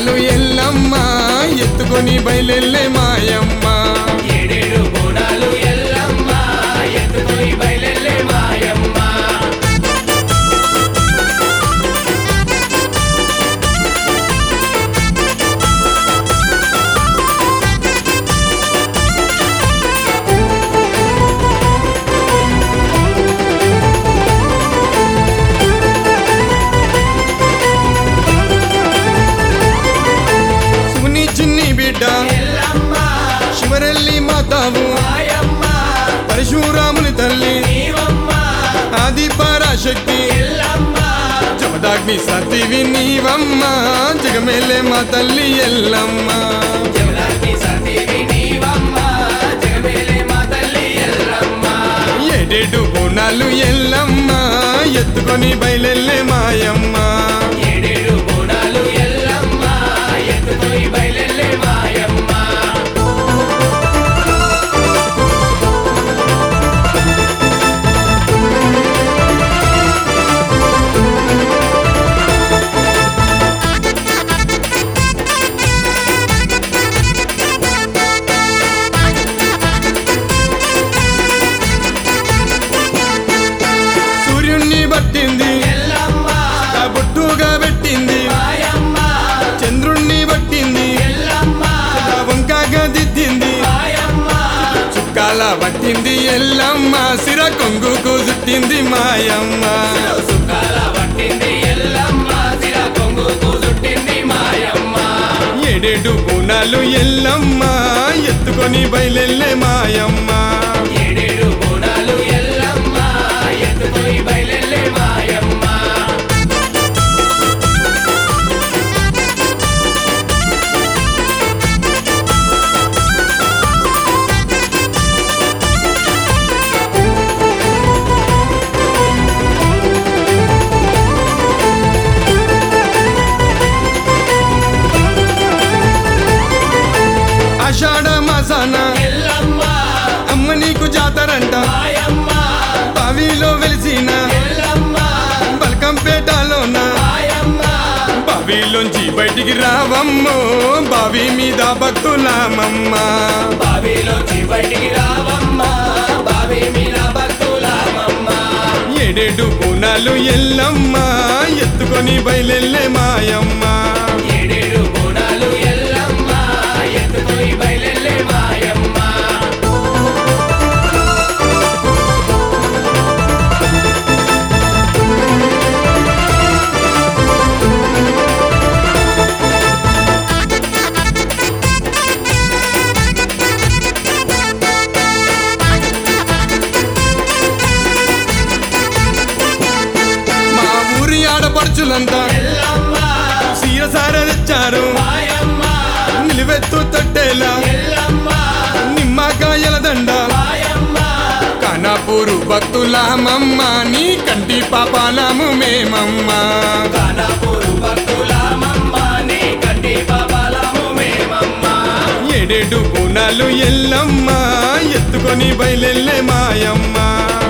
బోనాలు ఎల్లమ్మ ఎత్తుకొని బయలెల్లే మాయమ్మ ఏడేడు బోనాలు ఎల్లమ్మ ఎత్తుకొని బయలెల్లే మాయమ్మ శివుని చిన్ని బిడ్డ ఎల్లమ్మ శివరెల్లి మాతావు మాయమ్మ పరశురాముని తల్లి నీవమ్మ ఆది పరాశక్తి ఎల్లమ్మ జమదాగ్ని సతివి నీవమ్మ జగమేలే మా తల్లి ఎల్లమ్మ జగదాగ్ని సతీవి నీవమ్మ జగమేలే మా తల్లి ఎల్లమ్మ ఏడేడు బోనాలు ఎల్లమ్మ ఎత్తుకొని బయలెల్లే మాయమ్మ ఏడేడు బోనాలు ఎల్లమ్మ ఎత్తుకొని బయలెల్లే మాయమ్మ సూర్యుణ్ణి పట్టింది ఎల్లమ్మ ఆ బొట్టుగా పెట్టింది మాయమ్మ చంద్రుణ్ణి పట్టింది ఎల్లమ్మ ఆ వంకాగా దిద్దింది మాయమ్మ చుక్కాల పట్టింది ఎల్లమ్మ సిర కొంగుకు చుట్టింది మాయమ్మ సుఖాల పట్టింది ఎల్లమ్మ సిర కొంగుకు చుట్టింది మాయమ్మ ఏడేడు బోనాలు ఎల్లమ్మ ఎత్తుకొని బయలెల్లే మాయమ్మ ఏడేడు బోనాలు ఎల్లమ్మ ఎత్తుకొని బయలెల్లే మాయమ్మ ఆషాఢ మాసాన ఎల్లమ్మ అమ్మ నీకు జాతరంట మాయమ్మ బావిలో వెలిసిన ఎల్లమ్మ బల్కంపేటలోన మాయమ్మ బావిలోంచి బయటికి రావమ్మో బావి మీద భక్తులామమ్మ బావిలోంచి బయటికి రావమ్మ బావి మీద భక్తులామమ్మ ఏడేడు బోనాలు ఎల్లమ్మ ఎత్తుకొని బయలెల్లే మాయమ్మ ఏడేడు బోనాలు ఎల్లమ్మ ఎత్తుకొని బయలెల్లే మాయమ్మ మా ఊరి ఆడపడుచులంతా ఎల్లమ్మ సీరసార తెచ్చారు మాయమ్మ నిలువెత్తు తట్టేలా ఎల్లమ్మ నిమ్మకాయల దండ మాయమ్మ కనపూరు భక్తులామమ్మ నీ కంటి పాపాలము మేమమ్మ కానాపూరు భక్తులామమ్మ నీ కంటి బాబాలము మేమమ్మ ఏడేడు బోనాలు ఎల్లమ్మ ఎత్తుకొని బయలెల్లే మాయమ్మ